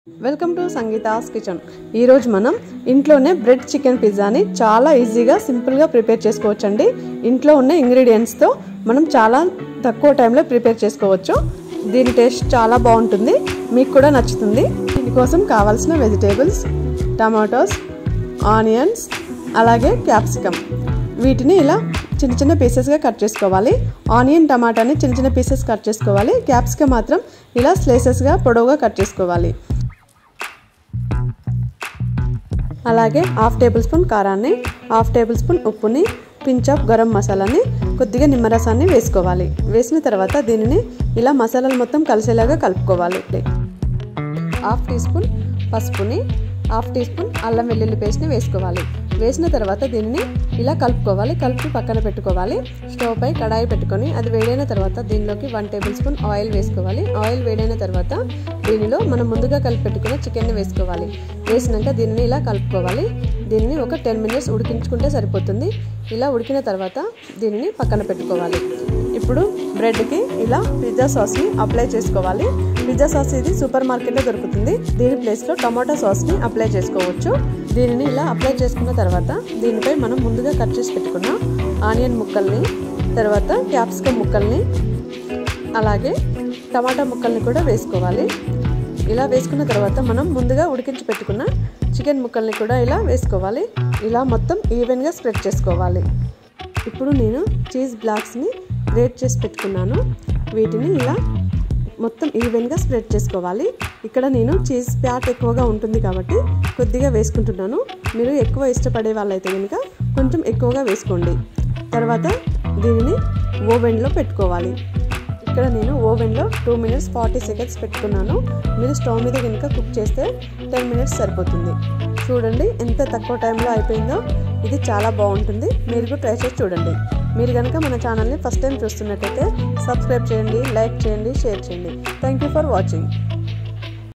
welcome to Sangeeta's kitchen ఈరోజు మనం ఇంట్లోనే బ్రెడ్ చికెన్ పిజ్జాని చాలా ఈజీగా సింపుల్గా ప్రిపేర్ చేసుకోవచ్చండి ఇంట్లో ఉన్న ఇంగ్రీడియంట్స్తో మనం చాలా తక్కువ టైంలో ప్రిపేర్ చేసుకోవచ్చు దీని టేస్ట్ చాలా బాగుంటుంది మీకు కూడా నచ్చుతుంది దీనికోసం కావాల్సిన వెజిటేబుల్స్ టమాటోస్ ఆనియన్స్ అలాగే క్యాప్సికమ్ వీటిని ఇలా చిన్న చిన్న పీసెస్గా కట్ చేసుకోవాలి ఆనియన్ టమాటాని చిన్న చిన్న పీసెస్ కట్ చేసుకోవాలి క్యాప్సికమ్ మాత్రం ఇలా స్లైసెస్గా పొడవుగా కట్ చేసుకోవాలి అలాగే హాఫ్ టేబుల్ స్పూన్ కారాన్ని హాఫ్ టేబుల్ స్పూన్ ఉప్పుని పించ్ ఆఫ్ గరం మసాలాని కొద్దిగా నిమ్మరసాన్ని వేసుకోవాలి వేసిన తర్వాత దీనిని ఇలా మసాలాలు మొత్తం కలిసేలాగా కలుపుకోవాలి హాఫ్ టీ స్పూన్ పసుపుని హాఫ్ టీ స్పూన్ అల్లం వెల్లుల్లి పేస్ట్ని వేసుకోవాలి వేసిన తర్వాత దీనిని ఇలా కలుపుకోవాలి కలిపి పక్కన పెట్టుకోవాలి స్టవ్ పై కడాయి పెట్టుకొని అది వేడైన తర్వాత దీనిలోకి వన్ టేబుల్ స్పూన్ ఆయిల్ వేసుకోవాలి ఆయిల్ వేడైన తర్వాత దీనిలో మనం ముందుగా కలిపి పెట్టుకున్న చికెన్ని వేసుకోవాలి వేసినాక దీనిని ఇలా కలుపుకోవాలి దీనిని ఒక టెన్ మినిట్స్ ఉడికించుకుంటే సరిపోతుంది ఇలా ఉడికిన తర్వాత దీనిని పక్కన పెట్టుకోవాలి ఇప్పుడు బ్రెడ్కి ఇలా పిజ్జా సాస్ని అప్లై చేసుకోవాలి పిజ్జా సాస్ ఇది సూపర్ మార్కెట్లో దొరుకుతుంది దీని ప్లేస్లో టమాటో సాస్ని అప్లై చేసుకోవచ్చు దీనిని ఇలా అప్లై చేసుకున్న తర్వాత దీనిపై మనం ముందుగా కట్ చేసి పెట్టుకున్న ఆనియన్ ముక్కల్ని తర్వాత క్యాప్సికమ్ ముక్కల్ని అలాగే టమాటా ముక్కల్ని కూడా వేసుకోవాలి ఇలా వేసుకున్న తర్వాత మనం ముందుగా ఉడికించి పెట్టుకున్న చికెన్ ముక్కల్ని కూడా ఇలా వేసుకోవాలి ఇలా మొత్తం ఈవెన్గా స్ప్రెడ్ చేసుకోవాలి ఇప్పుడు నేను చీజ్ బ్లాక్స్ని గ్రేట్ చేసి పెట్టుకున్నాను వీటిని ఇలా మొత్తం ఈవెన్గా స్ప్రెడ్ చేసుకోవాలి ఇక్కడ నేను చీజ్ ప్యాట్ ఎక్కువగా ఉంటుంది కాబట్టి కొద్దిగా వేసుకుంటున్నాను మీరు ఎక్కువ ఇష్టపడే వాళ్ళైతే కనుక కొంచెం ఎక్కువగా వేసుకోండి తర్వాత దీనిని ఓవెన్లో పెట్టుకోవాలి ఇక్కడ నేను ఓవెన్లో టూ మినిట్స్ ఫార్టీ సెకండ్స్ పెట్టుకున్నాను మీరు స్టవ్ మీద కనుక కుక్ చేస్తే టెన్ మినిట్స్ సరిపోతుంది చూడండి ఎంత తక్కువ టైంలో అయిపోయిందో ఇది చాలా బాగుంటుంది మీరు కూడా ట్రై చేసి చూడండి మీరు కనుక మన ఛానల్ని ఫస్ట్ టైం చూస్తున్నట్టయితే సబ్స్క్రైబ్ చేయండి లైక్ చేయండి షేర్ చేయండి థ్యాంక్ యూ ఫర్ వాచింగ్